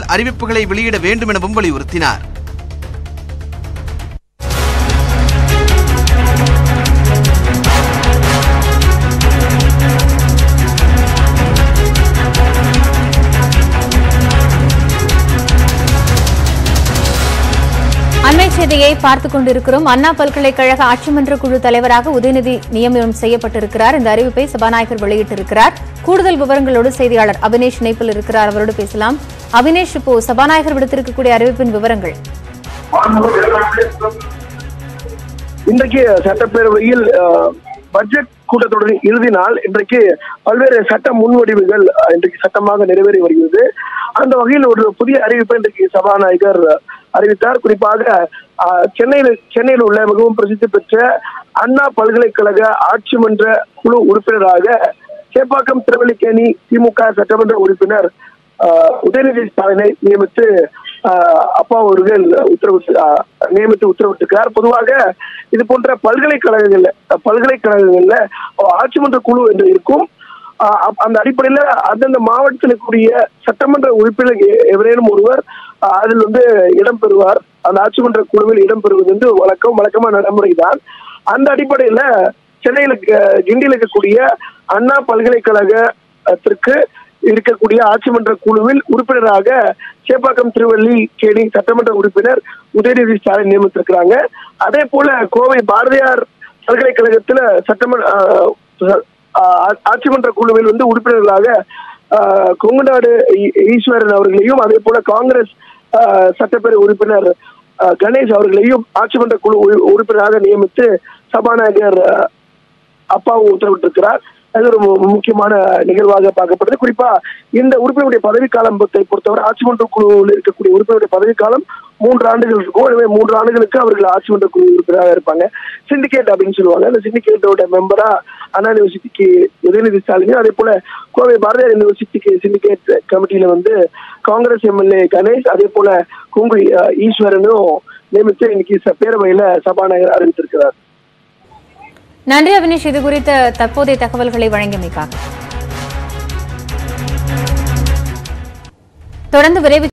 அறிவிப்புகளை வெளியிட வேண்டும் எனவும் வலியுறுத்தினார் அண்மை செய்தியை பார்த்துக் கொண்டிருக்கிறோம் அண்ணா பல்கலைக்கழக ஆட்சிமன்ற குழு தலைவராக உதயநிதி நியமனம் செய்யப்பட்டிருக்கிறார் இந்த அறிவிப்பை சபாநாயகர் வெளியிட்டிருக்கிறார் கூடுதல் விவரங்களோடு செய்தியாளர் அபினேஷ் இணைப்பில் இருக்கிறார் அவரோடு பேசலாம் அபினேஷ் இப்போ சபாநாயகர் விடுத்திருக்கக்கூடிய அறிவிப்பின் விவரங்கள் இன்றைக்கு சட்டப்பேரவையில் அஹ், பட்ஜெட் கூட்டத்தொடரின் இறுதி நாள் இன்றைக்கு பல்வேறு சட்ட முன்வடிவுகள் அஹ், இன்றைக்கு சட்டமாக நிறைவேறி வருகிறது அந்த வகையில் ஒரு புதிய அறிவிப்பை இன்றைக்கு சபாநாயகர் அஹ், அறிவித்தார் குறிப்பாக அஹ், சென்னையில் சென்னையில் உள்ள மிகவும் பிரசித்தி பெற்ற அண்ணா பல்கலைக்கழக ஆட்சி மன்ற குழு உறுப்பினராக சேப்பாக்கம் திருவல்லிக்கேணி திமுக சட்டமன்ற உறுப்பினர் அஹ், உதயநிதி ஸ்டாலினை நியமித்து அஹ், அப்பா அவர்கள் உத்தரவிட்டு அஹ், நியமித்து உத்தரவிட்டிருக்கிறார் பொதுவாக இது போன்ற பல்கலைக்கழகங்கள்ல அஹ், பல்கலைக்கழகங்கள்ல அஹ், ஆட்சி மன்ற குழு என்று இருக்கும் அஹ், அப்- அந்த அடிப்படையில அந்தந்த மாவட்டத்தில் இருக்கக்கூடிய சட்டமன்ற உறுப்பினர் எ- எவரேனும் ஒருவர் அஹ், அதில் வந்து இடம் பெறுவார் அந்த ஆட்சி மன்ற குழுவில் இடம் பெறுவது வந்து வழக்கம் வழக்கமான நடைமுறைதான் அந்த அடிப்படையில சென்னையில் இருக்க- கிண்டியில் இருக்கக்கூடிய அண்ணா பல்கலைக்கழகத்திற்கு இருக்கக்கூடிய ஆட்சி மன்ற குழுவில் உறுப்பினராக சேப்பாக்கம் திருவள்ளி கேணி சட்டமன்ற உறுப்பினர் உதயநிதி ஸ்டாலின் நியமித்திருக்கிறாங்க அதே போல கோவை பாரதியார் பல்கலைக்கழகத்துல சட்டமன்ற ஆஹ், ஆஹ், ஆட்சி மன்ற குழுவில் வந்து உறுப்பினர்களாக ஆஹ், கொங்குநாடு ஈ- ஈஸ்வரன் அவர்களையும் அதே போல காங்கிரஸ் ஆஹ், சட்டப்பேரவை உறுப்பினர் ஆஹ், கணேஷ் அவர்களையும் ஆட்சி மன்ற குழு உறு- உறுப்பினராக நியமித்து சபாநாயகர் ஆஹ், அப்பாவும் உத்தரவிட்டிருக்கிறார் அது ஒரு மு- முக்கியமான நிகழ்வாக பார்க்கப்படுது குறிப்பா இந்த உறுப்பினருடைய பதவி காலத்தை பொறுத்தவரை ஆட்சி மன்ற குழுவில் இருக்கக்கூடிய உறுப்பினருடைய பதவி காலம் மூன்று ஆண்டுகள் இருக்கும் எனவே மூன்று ஆண்டுகளுக்கு அவர்கள் ஆட்சி மன்ற குழு உறுப்பினராக இருப்பாங்க சிண்டிகேட் அப்படின்னு சொல்லுவாங்க அந்த சிண்டிகேட்டோட மெம்பரா அண்ணா யூனிவர்சிட்டிக்கு உதயநிதி ஸ்டாலின் அதே போல கோவை பாரதியார் யூனிவர்சிட்டிக்கு சிண்டிகேட் கமிட்டியில வந்து காங்கிரஸ் எம்எல்ஏ கணேஷ் அதே போல குங்கு அஹ், ஈஸ்வரனும் நியமித்து இன்னைக்கு ச- பேரவையில சபாநாயகர் அறிவித்திருக்கிறார் நன்றி அபினேஷ் இது குறித்த தற்போதைய தகவல்களை வழங்கியமைக்காக தொடர்ந்து விரைவு